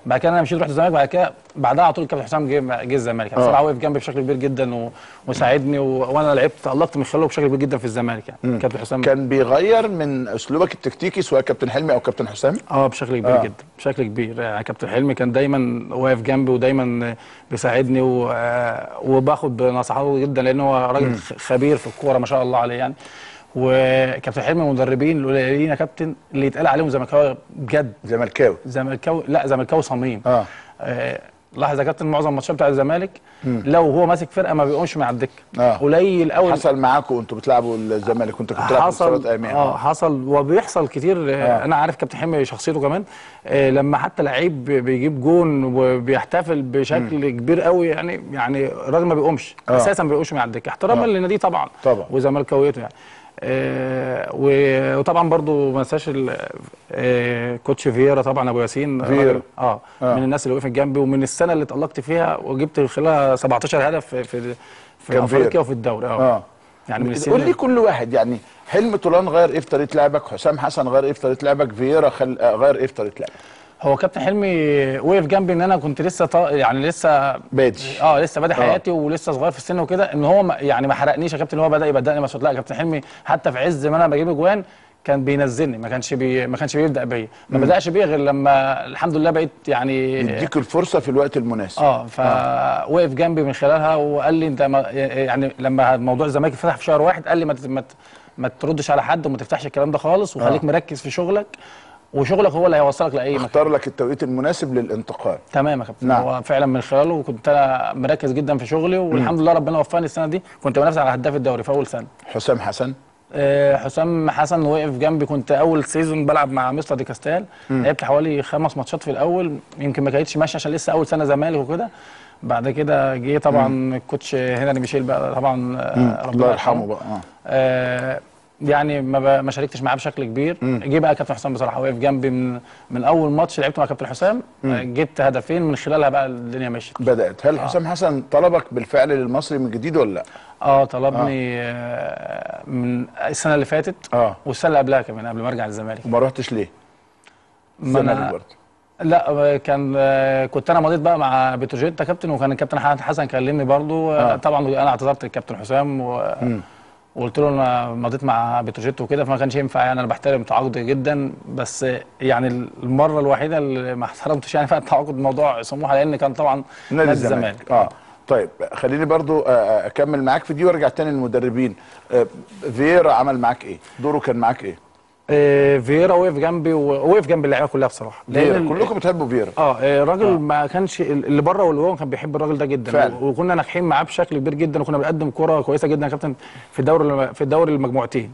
بعد كده انا مشيت رحت الزمالك بعد كده بعدها على طول الكابتن حسام جه جه الزمالك يعني آه. بصراحه وقف جنبي بشكل كبير جدا و... وساعدني و... وانا لعبت تالقت من خلاله بشكل كبير جدا في الزمالك يعني الكابتن حسام كان بيغير من اسلوبك التكتيكي سواء كابتن حلمي او كابتن حسام اه بشكل كبير آه. آه. جدا بشكل كبير يعني كابتن حلمي كان دايما واقف جنبي ودايما بيساعدني و... آه، وباخد بنصيحته جدا لان هو راجل خ- خبير في الكوره ما شاء الله عليه يعني وكابتن حلمي من المدربين القليلين يا كابتن اللي يتقال عليهم زملكاوي بجد زملكاوي زملكاوي لا زملكاوي صميم اه آه، لاحظ يا كابتن معظم الماتشات بتاع الزمالك لو هو ماسك فرقه ما بيقومش من على الدكه آه. قليل قوي حصل معاكم وانتوا بتلعبوا الزمالك كنت كنت بتلعب في حصل صالات ايمان اه حصل وبيحصل كتير آه. آه. انا عارف كابتن حلمي شخصيته كمان آه لما حتى لعيب بي- بيجيب جون وبيحتفل بشكل كبير قوي يعني يعني الراجل ما بيقومش آه. اساسا ما بيقومش من على الدكه احتراما آه. للنادي طبعا طبعا. وزملكاويته يعني آه و- وطبعا برضو ما انساش ال- آه كوتش فييرا طبعا ابو ياسين فييرا. راجل- اه, آه. من الناس اللي وقفت جنبي ومن السنه اللي اتالقت فيها وجبت خلالها 17 هدف في في, في كان افريقيا فييرا. وفي الدوري اه, اه يعني من قول السنين لي كل واحد يعني حلمي طولان غير ايه في طريقه لعبك حسام حسن غير ايه في طريقه لعبك فييرا خل... آه، غير ايه في طريقه لعبك هو كابتن حلمي وقف جنبي ان انا كنت لسه طا... يعني لسه بادي اه لسه بادئ آه. حياتي ولسه صغير في السن وكده ان هو ما يعني ما حرقنيش يا كابتن اللي هو بدا يبدأني مسؤول لا كابتن حلمي حتى في عز ما انا بجيب اجوان كان بينزلني ما كانش بي ما كانش بيبدا بيا ما بداش بيا غير لما الحمد لله بقيت يعني يديك الفرصه في الوقت المناسب اه فوقف جنبي من خلالها وقال لي انت ما يعني لما موضوع الزمالك فتح في شهر واحد قال لي ما ت- ما ت- ما تردش على حد وما تفتحش الكلام ده خالص وخليك آه. مركز في شغلك وشغلك هو اللي هيوصلك لاي مكان اختار لك التوقيت المناسب للانتقال تمام يا كابتن نعم. هو فعلا من خلاله كنت انا مركز جدا في شغلي والحمد لله ربنا وفقني السنه دي كنت بنافس على هداف الدوري في اول سنه حسام حسن آه، حسام حسن وقف جنبي كنت اول سيزون بلعب مع مستر دي كاستال لعبت حوالي خمس ماتشات في الاول يمكن ما كانتش ماشيه عشان لسه اول سنه زمالك وكده بعد كده جه طبعا الكوتش هنري ميشيل بقى طبعا آه، الله يرحمه بقى اه آه يعني ما ب- ما شاركتش معاه بشكل كبير جه بقى كابتن حسام بصراحه وقف جنبي من من اول ماتش لعبته مع كابتن حسام آه، جبت هدفين من خلالها بقى الدنيا مشيت بدات هل حسام حسن طلبك بالفعل للمصري من جديد ولا لا اه طلبني آه من السنه اللي فاتت اه والسنه اللي قبلها كمان قبل ما ارجع للزمالك وما رحتش ليه ما الزمالك أنا- برضه لا آه، كان آه، كنت انا مضيت بقى مع بتروجيت كابتن وكان الكابتن حسن حسن كلمني برضو آه. آه. طبعا انا اعتذرت للكابتن حسام و... وقلت له انا مضيت مع بتروجيت وكده فما كانش ينفع يعني انا بحترم تعاقدي جدا بس يعني المره الوحيده اللي ما احترمتش يعني فيها التعاقد موضوع سموحه لان كان طبعا نادي الزمالك اه طيب خليني برضو آه، آه، اكمل معاك في دي وارجع تاني للمدربين آه، فييرا عمل معاك ايه دوره كان معاك ايه آه فييرا وقف جنبي ووقف جنب اللعيبه كلها بصراحه فييرا ال- كلكم بتحبوا فييرا اه آه، الراجل ما كانش اللي بره واللي جوه كان بيحب الراجل ده جدا فعلا. و- وكنا ناجحين معاه بشكل كبير جدا وكنا بنقدم كره كويسه جدا يا كابتن في الدوري في الدوري المجموعتين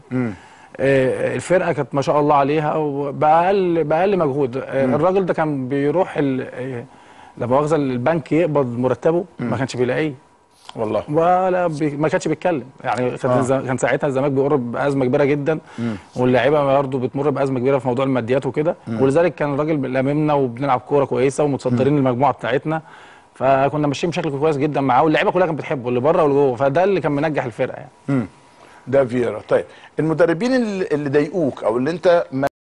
آه، الفرقه كانت ما شاء الله عليها وباقل باقل مجهود آه، الراجل ده كان بيروح ال- آه، لا مؤاخذه البنك يقبض مرتبه ما كانش بيلاقيه والله ولا بي ما كانش بيتكلم يعني كان, آه. كان ساعتها الزمالك بيمر بازمه كبيره جدا واللاعيبه برضه بتمر بازمه كبيره في موضوع الماديات وكده ولذلك كان الراجل لاممنا وبنلعب كوره كويسه ومتصدرين المجموعه بتاعتنا فكنا ماشيين بشكل كويس جدا معاه واللعيبه كلها كانت بتحبه اللي بره واللي جوه فده اللي كان منجح الفرقه يعني ده فييرا طيب المدربين اللي اللي ضايقوك او اللي انت ما